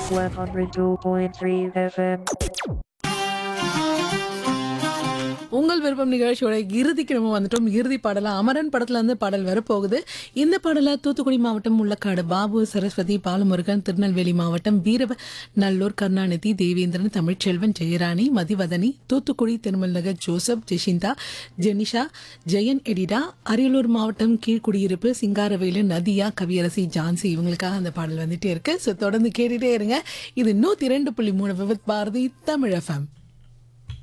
102.3 FM. உங்கள் விருப்பம் நிகழ்ச்சியோட இறுதிக்கு நம்ம வந்துட்டோம் இறுதி பாடலா அமரன் படத்துல இருந்து பாடல் வரப்போகுது இந்த பாடல தூத்துக்குடி மாவட்டம் முள்ளக்காடு பாபு சரஸ்வதி பாலமுருகன் திருநெல்வேலி மாவட்டம் Veeravanallur Karunanidhi Devendran Tamilselvan Jeyarani Mathivathani Thoothukudi Thirumal Nagar Joseph Jeshintha Jenisha Jeyan Edita Ariyalur மாவட்டம் கீழ்குடியிருப்பு சிங்காரவேலு நதியா கவியரசி ஜான்சி இவங்களுக்காக அந்த பாடல் வந்துட்டே இருக்கு ஸோ தொடர்ந்து கேட்டுட்டே இருங்க இது நூத்தி ரெண்டு புள்ளி மூணு விவத் பாரதி தமிழ் எஃப்எம்